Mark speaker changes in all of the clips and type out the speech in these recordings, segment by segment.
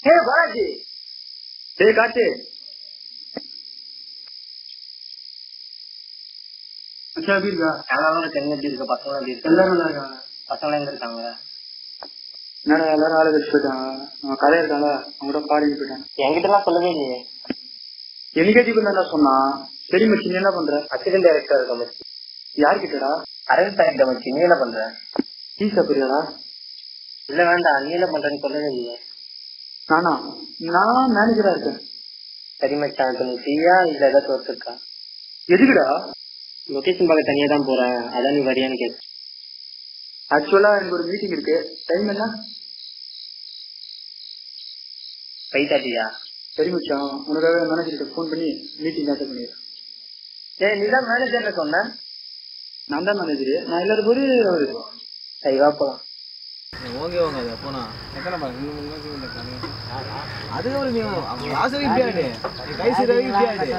Speaker 1: ஏ பாலாஜி
Speaker 2: டேய் காட்டு மச்சான் எப்படி இருக்கா
Speaker 1: எல்லாரும் இருக்காங்க எப்படி இருக்க பசங்க எப்படி இருக்காங்க
Speaker 2: எல்லாரும் நல்லா இருக்காங்க
Speaker 1: பசங்க எங்க இருக்காங்க
Speaker 2: என்னடா எல்லாரும் ஆளை வச்சு போயிட்டாங்க அவன் கதை இருக்காங்க அவங்க கூட பாடி போயிட்டாங்க
Speaker 1: என்கிட்ட எல்லாம் சொல்லவே இல்லையே
Speaker 2: என்கேஜிக்கு தான் சொன்னான் சரி மச்சி நீ என்ன பண்ற
Speaker 1: அசிஸ்டன்ட் டைரக்டர் இருக்க மச்சி
Speaker 2: யார்கிட்டடா
Speaker 1: அரவிந்த் சார்கிட்ட மச்சி நீ என்ன பண்ற
Speaker 2: டீ சாப்பிடுறியாடா
Speaker 1: இல்ல வேண்டாம் நீ என்ன பண்றேன்னு சொல்லவே இல்லையே
Speaker 2: நானா நான் மேனேஜரா இருக்கேன்
Speaker 1: சரி மச்சான் இப்ப நீ ஃப்ரீயா இல்ல ஏதாச்சும் ஒர்க் இருக்கா
Speaker 2: எதுக்குடா
Speaker 1: லொகேஷன் பார்க்க தனியா தான் போறேன் அதான் நீ வரியான்னு கேட்டு
Speaker 2: ஆக்சுவலா எனக்கு ஒரு மீட்டிங் இருக்கு டைம் என்ன
Speaker 1: ஃபைவ் தேர்ட்டியா
Speaker 2: சரி மச்சான் உனக்காக மேனேஜர்கிட்ட ஃபோன் பண்ணி மீட்டிங் அட்டன் பண்ணிடுறேன்
Speaker 1: ஏய் நீ தான் மேனேஜர்ல சொன்ன
Speaker 2: நான் தான் மேனேஜர் நான் எல்லாரும் ஒரு அவரு
Speaker 1: சரி வா போலாம்
Speaker 3: ஓகே ஓகே அது போனா அதுக்கப்புறம் நீ அவங்க வாசல் இப்படி ஆயிடு நீ கை சீர இப்படி ஆயிடு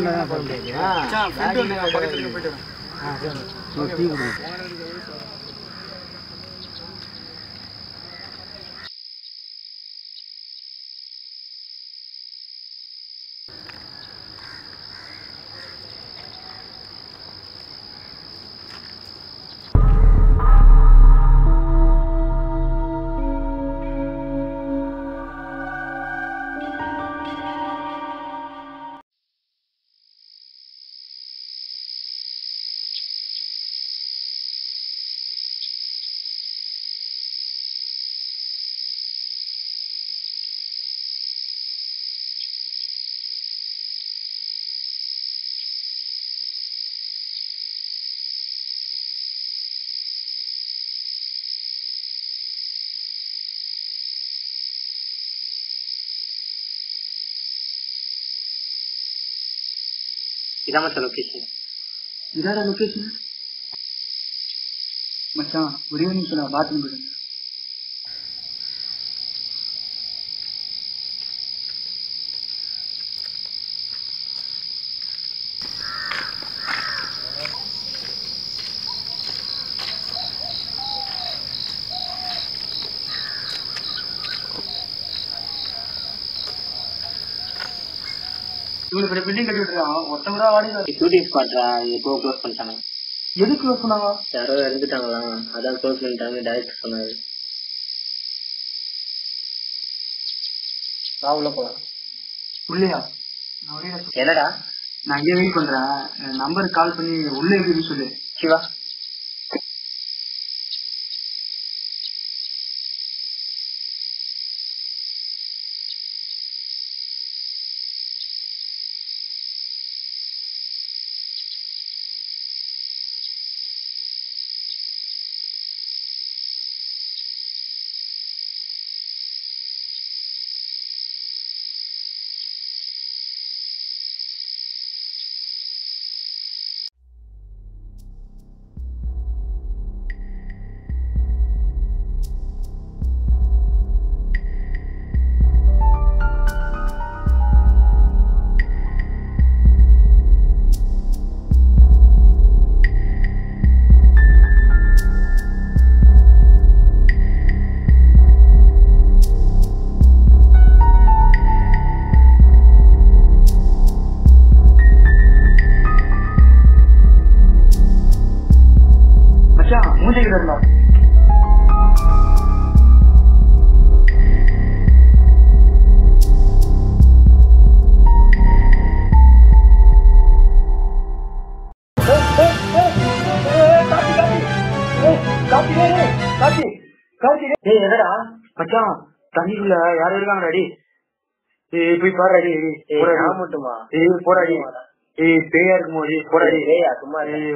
Speaker 1: இதான் மச்சான் லொகேஷன்
Speaker 2: இதாடா லொகேஷன் மச்சான் ஒரே நிமிஷம் நான் பாத்ரூம் போயிடுங்க இவனுக்கு பில்டிங் கட்டி விட்டுருக்கான் ஒருத்தன் கூட வாடகை
Speaker 1: ஷூட்டிங் ஸ்பாட்ரா எப்போ க்ளோஸ் பண்ணிட்டாங்க
Speaker 2: எதுக்கு க்ளோஸ் பண்ணாங்க
Speaker 1: யாரோ இறந்துட்டாங்களாம் அதான் க்ளோஸ் பண்ணிட்டாங்க டைரக்டர் சொன்னாரு வா உள்ள போலாம்
Speaker 2: உள்ளையா நான் ஒரே நிமிஷம்.
Speaker 1: என்னடா
Speaker 2: நான் இங்கே வெயிட் பண்றேன் நம்பருக்கு கால் பண்ணி உள்ள இருக்குன்னு சொல்லு
Speaker 1: சிவா
Speaker 2: மச்சான் மூஞ்சிக்கிட்ட இருந்தா
Speaker 1: ஏய் என்னடா
Speaker 2: மச்சான் தண்ணிக்குள்ள யாரும் இருக்காங்க அடி ஏய் போய் பாரு அடி
Speaker 1: ஏய்
Speaker 2: போடாடி
Speaker 1: நான் மட்டுமா
Speaker 2: ஏய் போடாடி ஏய் பேயா இருக்குமோ ஏய் போடாடி
Speaker 1: ஏய் சும்மா இரு.
Speaker 2: ஏய்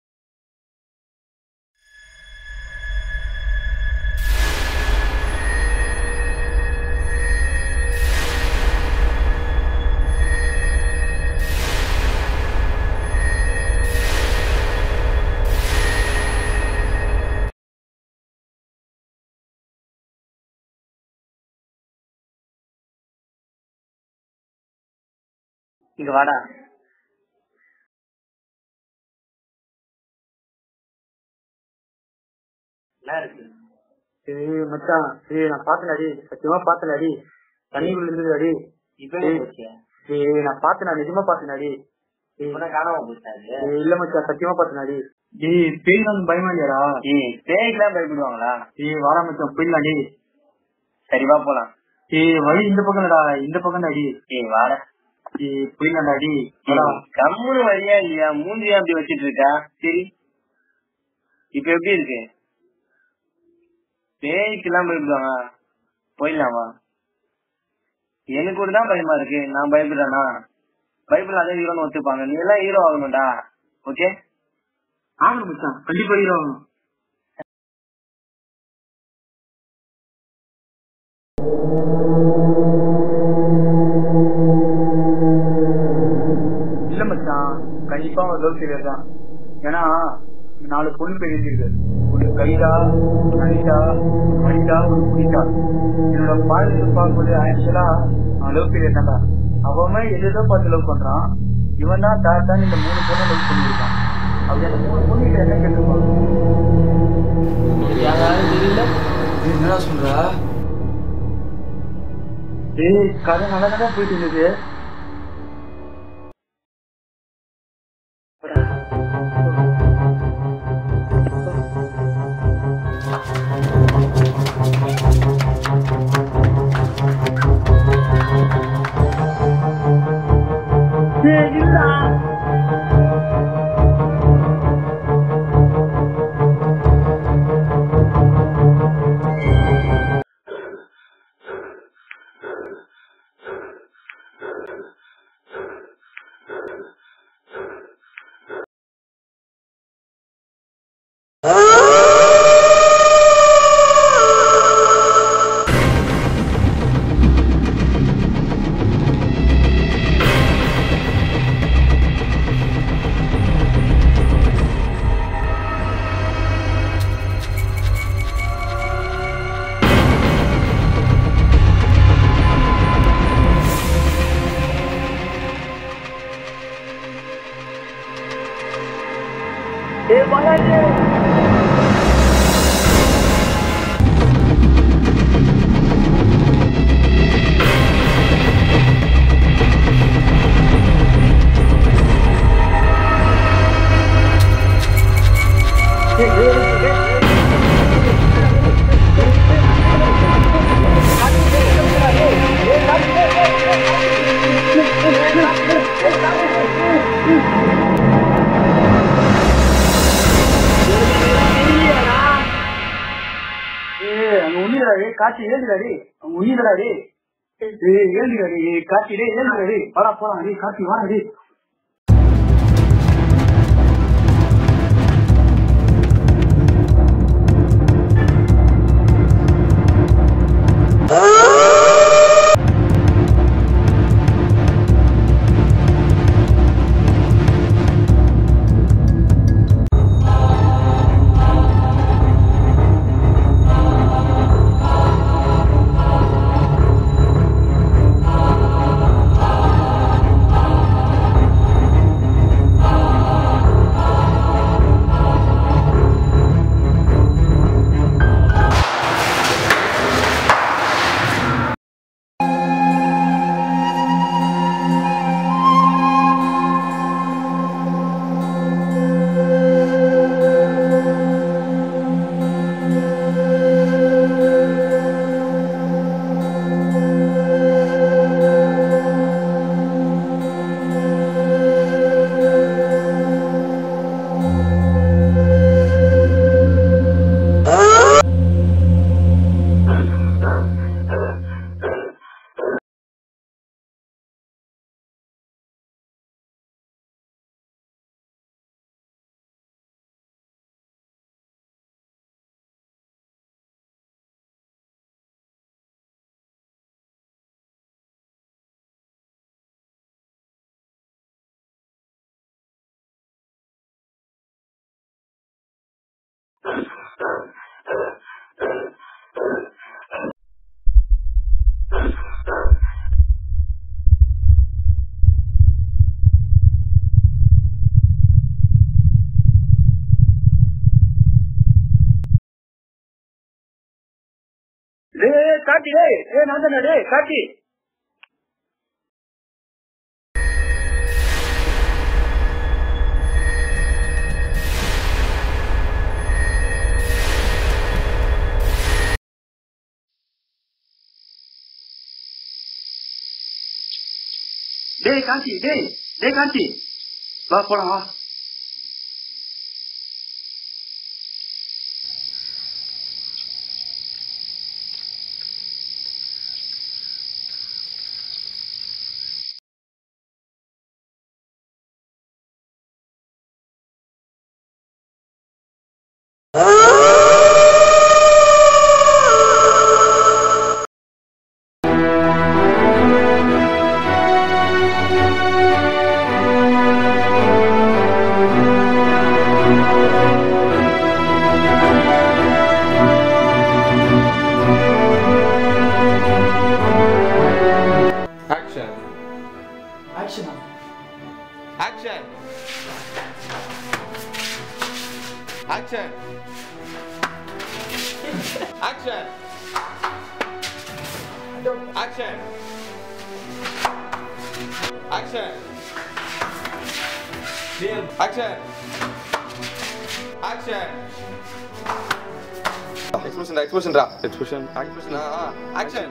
Speaker 1: இங்க வாடா என்ன இருக்கு
Speaker 2: ஏய் மச்சான் ஏய் நான் பார்த்தேன் அடி சத்தியமா பார்த்தேன் அடி தண்ணிக்குள்ள இருந்தது
Speaker 1: இப்ப எங்க போச்சு
Speaker 2: டேய் நான் பார்த்தேன் நான் நிஜமா பார்த்தேனாடி
Speaker 1: இப்ப காணாம போச்சு அது
Speaker 2: டேய் இல்ல மச்சான் சத்தியமா பார்த்தேனாடி டேய் பேய் வந்து பயமா இல்லையாடா
Speaker 1: ஏய் பேய்க்கெல்லாம் பயப்படுவாங்களா
Speaker 2: டேய் வாடா மச்சான் போயிடலாம் டேய்
Speaker 1: சரி வா போலாம்
Speaker 2: டேய் வழி இந்த பக்கம்டா இந்த பக்கம் அடி
Speaker 1: ஏய் வாட
Speaker 2: டேய் போயிடலாம்டா அடி வாடா
Speaker 1: கம்முனு வழியா இல்லையா மூஞ்சியா அப்படி வச்சிட்டு இருக்கா சரி இப்ப எப்படி இருக்கு பேய்க்கெல்லாம் பயப்படுவாங்க போயிடலாமா எனக்கு கூட தான் பயமா இருக்கு நான் பயப்படுறேனா பைபிள் அதே ஹீரோன்னு ஒத்துப்பாங்க நீ எல்லாம் ஹீரோ ஆகணும்டா ஓகே
Speaker 2: ஆகணும் மச்சான் கண்டிப்பா ஹீரோ ஆகணும் இல்ல மச்சான் கண்டிப்பா ஒரு லவ் ஃபெயிலியர் தான் ஏன்னா இங்க நாலு பொண்ணு பேர் எழுதியிருக்கு ஒரு கைதா ஒரு அனிதா ஒரு மனிதா ஒரு புனிதா என்னோட பாடலுக்கு பார்க்கும்போது ஆக்சுவலா நான் லவ் ஃபெயிலியர் தான்டா அவன் எதோ பார்த்து லவ் பண்றான் இவன் தான் தான் இந்த மூணு பொண்ணை லவ் பண்ணிருக்கான் அப்படி அந்த மூணு பொண்ணு கிட்ட என்ன கேட்டுருப்பான்
Speaker 3: என்னடா சொல்ற
Speaker 2: ஏய் கதை நல்லா தான் போயிட்டு இருந்தது ஏய் அங்க உண்மையிலடா டேய் காட்சி ஏழுடா டேய் அங்க உண்மையிலடா டேய் ஏய் ஏழுடா டேய் காட்சி டேய் ஏழுடா டேய் வாடா போலாம் டேய் காட்சி வாடா டேய் டேய் காட்டி டேய் ஏய் நான் தானே டேய் காட்டி டேய் காந்தி டேய் டேய் காந்தி வா போலாம் வா
Speaker 4: Action.
Speaker 2: ஆக்ஷனா
Speaker 4: Action. Action. Action. Action. Action. Action. Action. Expression, expression, ra. Expression, expression, ah, action.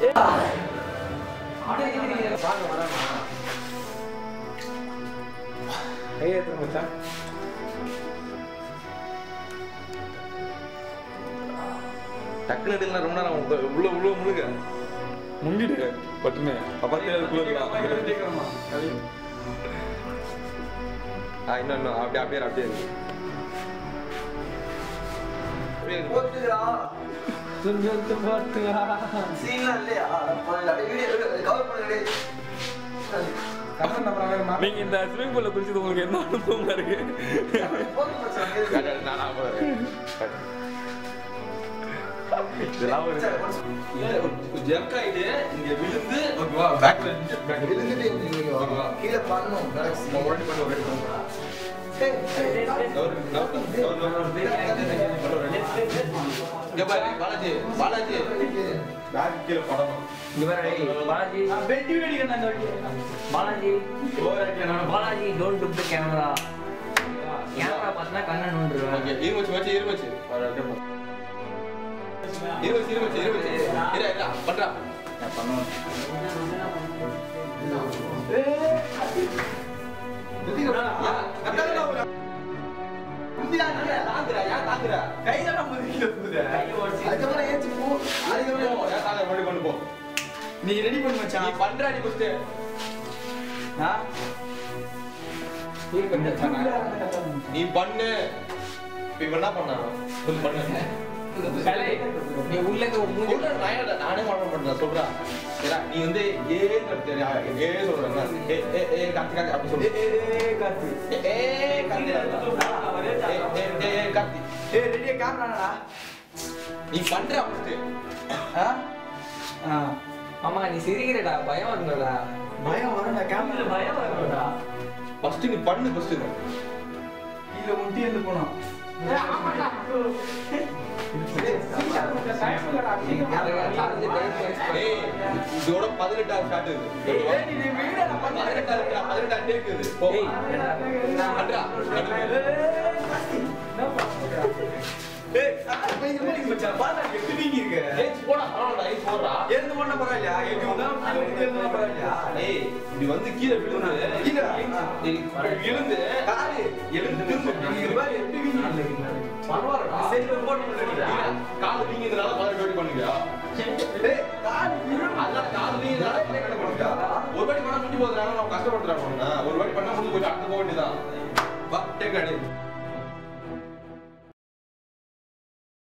Speaker 4: டக்குனு எடுக்கல ரொம்ப நேரம் ஆகும். உள்ள உள்ள முழுங்க முங்கிடு பட்டுன்னு பக்கத்துல அதுக்குள்ள ஆ இன்னும் இன்னும் அப்படியே அப்படியே இரு, அப்படியே இருக்கு அப்படியே இருக்கு. நீங்க இந்த ஸ்விமிங் பூல்ல குளிச்சது உங்களுக்கு என்ன அனுபவமா இருக்கு நானா போறேன். இதெல்லாம் ஒரு ஜெர்க் ஆயிட்டு இங்க விழுந்து ஓகேவா பேக்ல ஓகேவா
Speaker 3: கீழே பண்ணணும்
Speaker 4: நம்ம ஒரு வாட்டி பண்ணு, ஒரு வாட்டி பண்ணு. ஒரு- ஒரு- ஒரு- ஒரு- இங்க பாரு, பாலாஜி பாலாஜி பேக் கீழே படணும்
Speaker 5: இங்க பாரு, டேய், பாலாஜி
Speaker 2: வெட்டி வெடிக்கணும் அந்த வண்டி
Speaker 5: Balaji Balaji don't look the camera camera பார்த்தா கண்ணை நோண்டுருவேன்
Speaker 4: ஓகே இருமச்சு வச்சு இருமச்சு இருமச்சு இருமச்சு இருமச்சு இரு இல்ல பண்றா
Speaker 3: அதுக்கப்புறம் ஏச்சு போ அதுக்கப்புறம்
Speaker 2: நீ ரெடி பண்ணு
Speaker 4: நீ
Speaker 2: மச்சான்
Speaker 4: பண்றா நீ ஃபர்ஸ்ட்
Speaker 2: ஆ?
Speaker 4: நீ பண்ணு இப்ப இவன் என்ன பண்ணா சொல்லு பண்ணு
Speaker 5: நீ உள்ள
Speaker 4: சொல்றா, நான் ஏன்டா நானே பண்ண மாட்டேன் சொல்றா சரிடா, நீ வந்து ஏன்னு தெரியா ஏ சொல்றேன் ஏ ஏ ஏ காத்தி காத்தி அப்படி சொல்லு
Speaker 2: ஏய், ஏய், ஏய், கார்த்தி.
Speaker 4: ஏ ஏ காத்தி ஏ ஏ ஏ ஏ காத்தி
Speaker 2: ஏய், ரெடியா கேமராடா
Speaker 4: நீ பண்ற ஃபர்ஸ்ட்
Speaker 2: ஆ? ஆ.
Speaker 5: ஆமா நீ சிரிக்கிறடா பயம் வரும்டா
Speaker 2: பயம் வரண்டா கேமரா
Speaker 5: பயம் வரும்டா
Speaker 4: ஃபர்ஸ்ட் நீ பண்ணு ஃபர்ஸ்ட்
Speaker 2: கீழே முட்டி வந்து போனோம்
Speaker 4: ஏய் இதோட பதினெட்டாவது ஷாட் இது
Speaker 2: ஏய், நீ வீடா
Speaker 4: பதினெட்டாவது பதினெட்டாவது டேக் இது போ பண்றா ஏய் போடா பரவாயில்லை ஏய் போடுறா
Speaker 2: எழுந்து போனா பரவாயில்லையா எங்க வந்தாலும் கீழே முட்டி இருந்தாலும் பரவாயில்லையா
Speaker 4: ஏய் இப்படி வந்து கீழே விழுந்து
Speaker 2: கீழே?
Speaker 4: ஏய், விழுந்து
Speaker 2: காலு
Speaker 4: எழுந்து திரும்ப
Speaker 2: இங்க பாரு எப்படி வீங்கி
Speaker 4: பரவாயில்லடா
Speaker 2: செல்ல போட்டு விளையாடுறியா?
Speaker 4: கால் வீங்கியதுனால பதினெட்டு வாட்டி பண்ணுவியா
Speaker 2: டேய், காலு விழும்.
Speaker 4: அதான் கால் வீங்கியதுனால பதினெட்டு பண்ணுவியா ஒரு வாட்டி பண்ணா முடிஞ்சு போகுதுனால நம்ம கஷ்டப்படுத்துறாங்க ஒரு வாட்டி பண்ணா முடிஞ்சு போயிட்டு அடுத்து போக வேண்டியதான் வா டேக் அடி